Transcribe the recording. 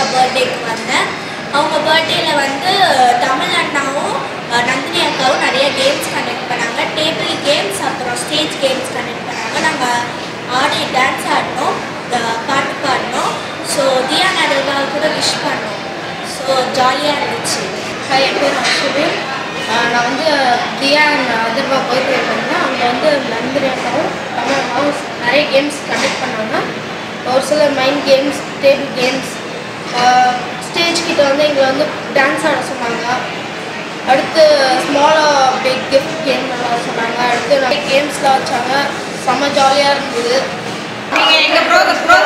பர்த்டேக்கு வந்தேன் அவங்க பர்த்டேல வந்து தமிழ் அண்ணாவும் அஹ், நந்தினி அக்காவும் நிறைய கேம்ஸ் கண்டக்ட் பண்ணாங்க டேபிள் கேம்ஸ் அப்புறம் ஸ்டேஜ் கேம்ஸ் கண்டக்ட் பண்ணாங்க நாங்கள் ஆடி டான்ஸ் ஆடினோம் அஹ், பாட்டு பாடினோம் ஸோ தியா நடுவாக கூட விஷ் பண்ணோம் ஸோ ஜாலியாக இருந்துச்சு ஹாய் என் பேர் அஸ்வின் ஆஹ் நான் வந்து தியா அண்ட் அதர்வா பர்த்டே பண்ணேன் அங்கே வந்து நந்தினி அக்காவும் தமிழ் அக்காவும் நிறைய கேம்ஸ் கண்டக்ட் பண்ணாங்க ஒரு சில mind games table games stage கிட்ட வந்து எங்களை வந்து டான்ஸ் ஆட சொன்னாங்க அடுத்து ஸ்மாலாக பிக் கிஃப்ட் கேம் விளாட சொன்னாங்க அடுத்து நிறைய கேம்ஸ்லாம் வச்சாங்க செம்ம ஜாலியாக இருந்தது நீங்கள் எங்கள் ப்ரோக்ராம்